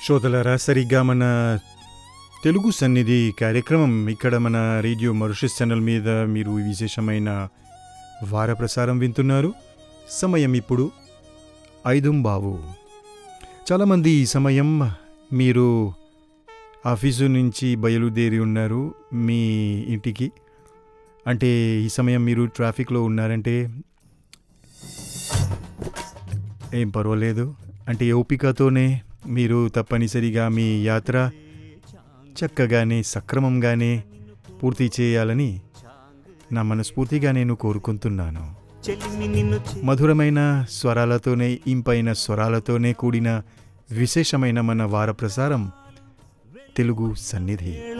శ్రోతలారా సరిగ్గా మన తెలుగు సన్నిధి కార్యక్రమం ఇక్కడ మన రేడియో మరుషస్ ఛానల్ మీద మీరు ఈ విశేషమైన వార ప్రసారం వింటున్నారు సమయం ఇప్పుడు ఐదుంబావు చాలామంది ఈ సమయం మీరు ఆఫీసు నుంచి బయలుదేరి ఉన్నారు మీ ఇంటికి అంటే ఈ సమయం మీరు ట్రాఫిక్లో ఉన్నారంటే ఏం పర్వాలేదు అంటే ఓపికతోనే మీరు తప్పనిసరిగా మీ యాత్ర చక్కగానే సక్రమంగానే పూర్తి చేయాలని నా మనస్ఫూర్తిగా నేను కోరుకుంటున్నాను చెలిమి నిన్ను మధురమైన స్వరాలతోనే ఇంపైన స్వరాలతోనే కూడిన విశేషమైన మన వార ప్రసారం తెలుగు సన్నిధి